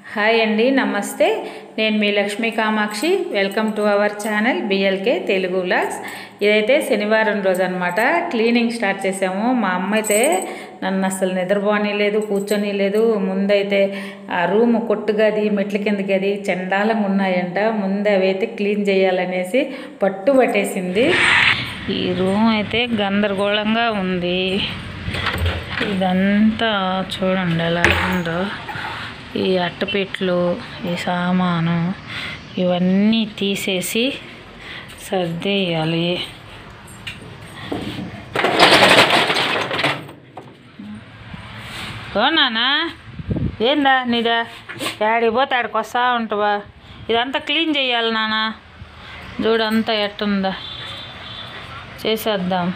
hi అండి నమస్తే నేను మీ Lakshmi Kamakshi welcome to our channel BLK Telugu vlogs ఇదైతే శనివారం రోజు అనమాట క్లీనింగ్ స్టార్ట్ చేసాము మా అమ్మ అయితే నన్ను అసలు నిద్రపోని లేదు కూర్చొని లేదు ముందైతే ఆ రూమ్ కొట్టు గది మెట్ల కింద గది చండాలంగా ఉన్నాయంట ముందు అవి అయితే క్లీన్ చేయాలనేసి పట్టు పట్టేసింది ఈ రూమ్ అయితే గందరగోళంగా ఉంది ఇదంతా చూడండి ఎలా ఉందో ఈ అట్టపెట్లు ఈ సామాను ఇవన్నీ తీసేసి సర్దేయాలి ఓ నానా ఏందా నీదా యాడికి పోతే ఆడికి వస్తా ఉంటావా ఇదంతా క్లీన్ చేయాలి నానా చూడంతా ఎట్టుందా చేసేద్దాం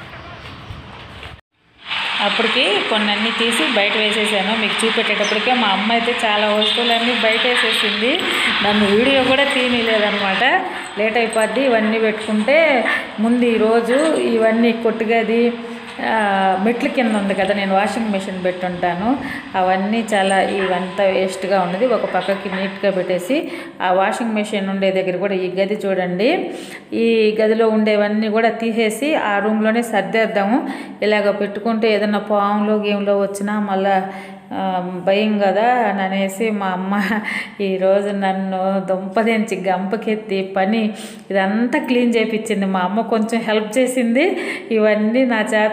అప్పటికి కొన్ని అన్నీ తీసి బయట వేసేసాను మీకు చూపెట్టేటప్పటికే మా అమ్మ అయితే చాలా వస్తువులన్నీ బయట వేసేసింది నన్ను వీడియో కూడా తీయలేదనమాట లేట్ అయిపోద్ది ఇవన్నీ పెట్టుకుంటే ముందు ఈరోజు ఇవన్నీ కొట్టుగది ఆ, మెట్ల కింద ఉంది కదా నేను వాషింగ్ మెషిన్ పెట్టుంటాను అవన్నీ చాలా ఇవంతా వేస్ట్గా ఉన్నది ఒక పక్కకి నీట్గా పెట్టేసి ఆ వాషింగ్ మెషిన్ ఉండే దగ్గర కూడా ఈ గది చూడండి ఈ గదిలో ఉండేవన్నీ కూడా తీసేసి ఆ రూమ్లోనే సర్దేద్దాము ఇలాగ పెట్టుకుంటే ఏదైనా పాములో గేమ్లో వచ్చినా మళ్ళా ఆ, భయం కదా అని అనేసి మా అమ్మ ఈరోజు నన్ను దుంపదించి గంపకెత్తి పని ఇదంతా క్లీన్ చేయించింది మా అమ్మ కొంచెం హెల్ప్ చేసింది ఇవన్నీ నా చేత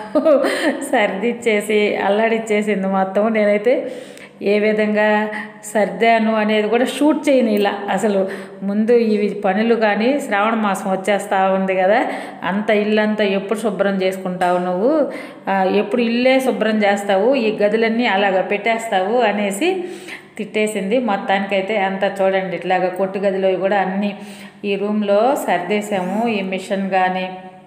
సర్దిచ్చేసి అల్లాడిచ్చేసింది మొత్తం నేనైతే ఏ విధంగా సర్దాను అనేది కూడా షూట్ చేయను ఇలా అసలు ముందు ఇవి పనులు కానీ శ్రావణ మాసం వచ్చేస్తా ఉంది కదా అంత ఇల్లంతా ఎప్పుడు శుభ్రం చేసుకుంటావు నువ్వు ఆ, ఎప్పుడు ఇల్లే శుభ్రం చేస్తావు ఈ గదులన్నీ అలాగ పెట్టేస్తావు అనేసి తిట్టేసింది మొత్తానికైతే అంతా చూడండి ఇట్లాగా కొట్టు గదిలో కూడా అన్నీ ఈ రూమ్లో సర్దేశాము ఈ మిషన్ కానీ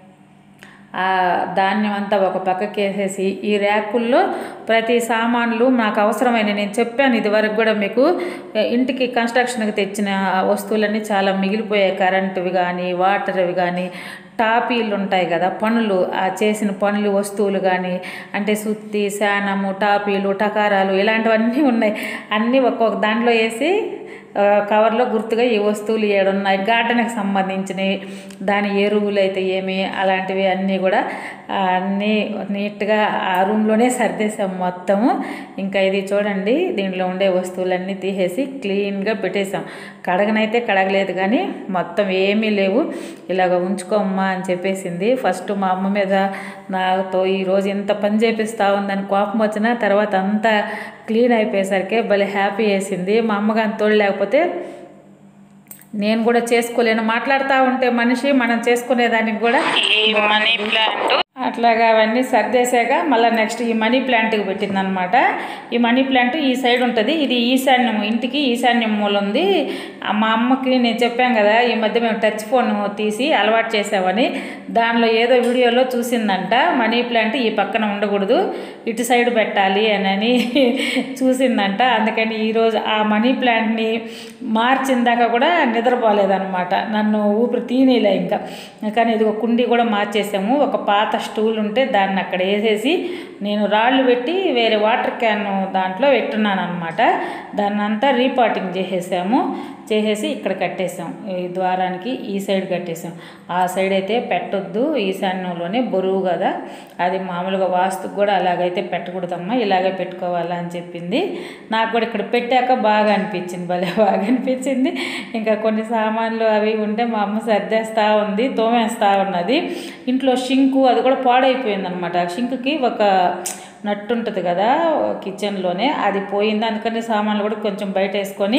ఆ ధాన్యం అంతా ఒక పక్కకి వేసేసి ఈ ర్యాకుల్లో ప్రతి సామాన్లు నాకు అవసరమైన నేను చెప్పాను ఇదివరకు కూడా మీకు ఇంటికి కన్స్ట్రక్షన్కి తెచ్చిన వస్తువులన్నీ చాలా మిగిలిపోయాయి కరెంటువి కానీ వాటర్వి కానీ టాపీలు ఉంటాయి కదా పనులు ఆ చేసిన పనులు వస్తువులు కానీ అంటే సుత్తి శానము టాపీలు టకారాలు ఇలాంటివన్నీ ఉన్నాయి అన్నీ ఒక్కొక్క దాంట్లో వేసి ఆ, కవర్లో గుర్తుగా ఈ వస్తువులు ఏడున్నాయి గార్డెన్కి సంబంధించినవి దాని ఎరువులు అయితే ఏమి అలాంటివి అన్నీ కూడా ఆ, అన్నీ నీట్గా ఆ రూమ్లోనే సర్దేశాం మొత్తము ఇంకా ఇది చూడండి దీంట్లో ఉండే వస్తువులన్నీ తీసేసి క్లీన్గా పెట్టేశాం కడగనైతే కడగలేదు కానీ మొత్తం ఏమీ లేవు ఇలాగ ఉంచుకోమ్మా అని చెప్పేసింది ఫస్ట్ మా అమ్మ మీద నాతో ఈరోజు ఇంత పని చేపిస్తా ఉందని కోపం వచ్చిన తర్వాత అంతా క్లీన్ అయిపోయేసరికి భలే హ్యాపీ వేసింది మా అమ్మగారిని తోడు లేకపోతే నేను కూడా చేసుకోలేను మాట్లాడుతూ ఉంటే మనిషి మనం చేసుకునేదానికి కూడా ఈ మనీ ప్లాంట్ అట్లాగా అవన్నీ సర్దేశాక మళ్ళీ నెక్స్ట్ ఈ మనీ ప్లాంట్కి పెట్టిందనమాట ఈ మనీ ప్లాంట్ ఈ సైడ్ ఉంటుంది ఇది ఈశాన్యం ఇంటికి ఈశాన్యం మూల ఉంది ఆ మా అమ్మకి నేను చెప్పాను కదా ఈ మధ్య మేము టచ్ ఫోన్ తీసి అలవాటు చేసామని దానిలో ఏదో వీడియోలో చూసిందంట మనీ ప్లాంట్ ఈ పక్కన ఉండకూడదు ఇటు సైడ్ పెట్టాలి అని చూసిందంట అందుకని ఈరోజు ఆ మనీ ప్లాంట్ని మార్చిన దాకా కూడా నిద్రపోలేదన్నమాట నన్ను ఊపిరి తీనేలే ఇంకా కానీ ఇది ఒక కుండీ కూడా మార్చేసాము ఒక పాత స్టూల్ ఉంటే దాన్ని అక్కడ వేసేసి నేను రాళ్ళు పెట్టి వేరే వాటర్ క్యాన్ దాంట్లో పెట్టున్నాను అనమాట దాన్ని అంతా రీపాటింగ్ చేసేసాము చేసేసి ఇక్కడ కట్టేసాం ఈ ద్వారానికి ఈ సైడ్ కట్టేసాం ఆ సైడ్ అయితే పెట్టొద్దు ఈశాన్యంలోనే బరువు కదా అది మామూలుగా వాస్తుకు కూడా అలాగైతే పెట్టకూడదమ్మా ఇలాగే పెట్టుకోవాలా అని చెప్పింది నాకు కూడా ఇక్కడ పెట్టాక బాగా అనిపించింది భలే బాగా అనిపించింది ఇంకా కొన్ని సామాన్లు అవి ఉంటే మా అమ్మ సర్దేస్తూ ఉంది తోమేస్తూ ఉన్నది ఇంట్లో షింకు అది కూడా పాడైపోయింది అనమాట ఆ షింకుకి ఒక నట్టు ఉంటుంది కదా కిచెన్లోనే అది పోయింది అందుకని సామాన్లు కూడా కొంచెం బయట వేసుకొని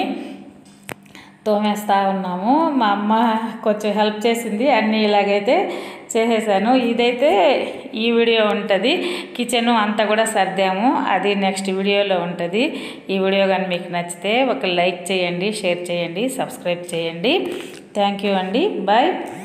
తోమేస్తూ ఉన్నాము మా అమ్మ కొంచెం హెల్ప్ చేసింది అన్నీ ఇలాగైతే చేసేసాను ఇదైతే ఈ వీడియో ఉంటుంది కిచెన్ అంతా కూడా సర్దాము అది నెక్స్ట్ వీడియోలో ఉంటుంది ఈ వీడియో కానీ మీకు నచ్చితే ఒక లైక్ చేయండి షేర్ చేయండి సబ్స్క్రైబ్ చేయండి థ్యాంక్ యూ అండి బాయ్